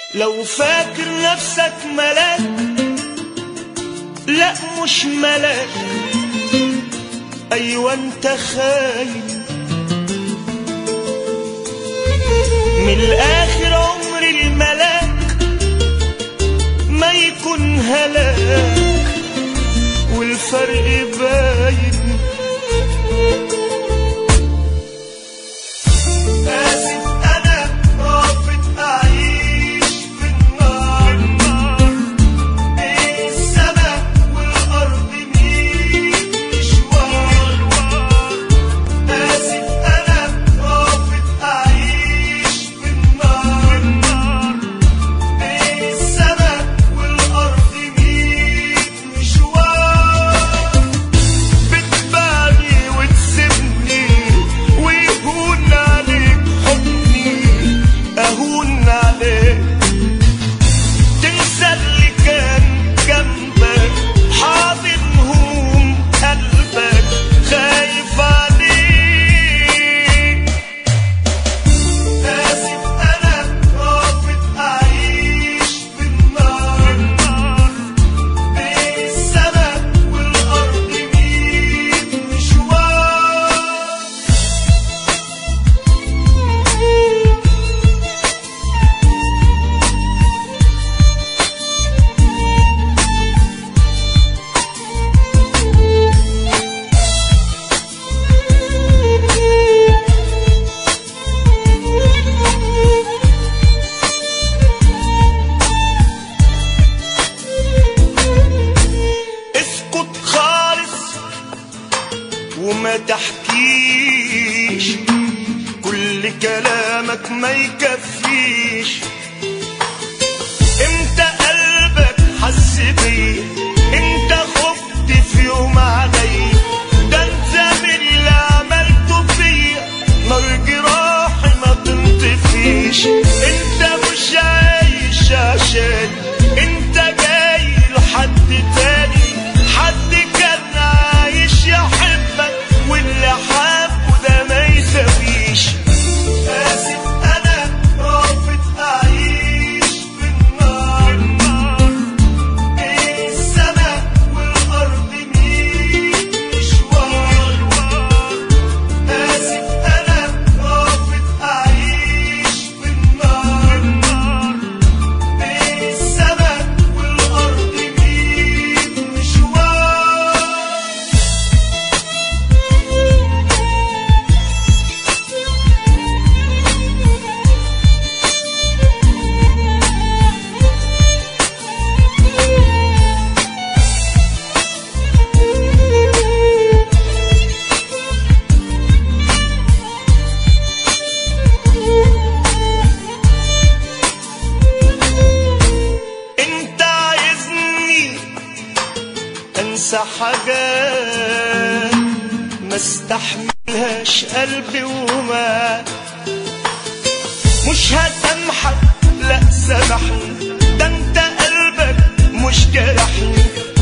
لو فاكر نفسك ملاك لا مش ملاك ايوه انت خاين من الاخر عمر الملاك ما يكون هلاك والفرق باين آسف أنا رافض أعيش في النار بين السماء والأرض ميت مشوار آسف أنا رافض أعيش في النار بين السماء والأرض ميت مشوار بتبالي وتسيبني ويهون عليك حضني أهون عليك تنسى اللي كان جنبك حاضن هموم قلبك خايف عليك آسف أنا رافض أعيش في النار بين السماء والأرض ميت مشوار اسكت خالص وما تحكيش كل كلامك ما يكفيش امتى قلبك حس بيه انت خفت في يوم علي ده انت من اللي عملته فيا نار جراحي ما تنطفيش انت مش عايش عشان انت جاي لحد تاني حد كان عايش يحبك واللي حبه ده ما يساويش آسف أنا رافض أعيش في النار بين السماء والأرض ميت مشوار آسف أنا رافض أعيش في النار بين السماء والأرض ميت مشوار انت عايزني انسى حاجات ما استحملهاش قلبي وما مش هسامحك لا سامحني ده انت قلبك مش جرحني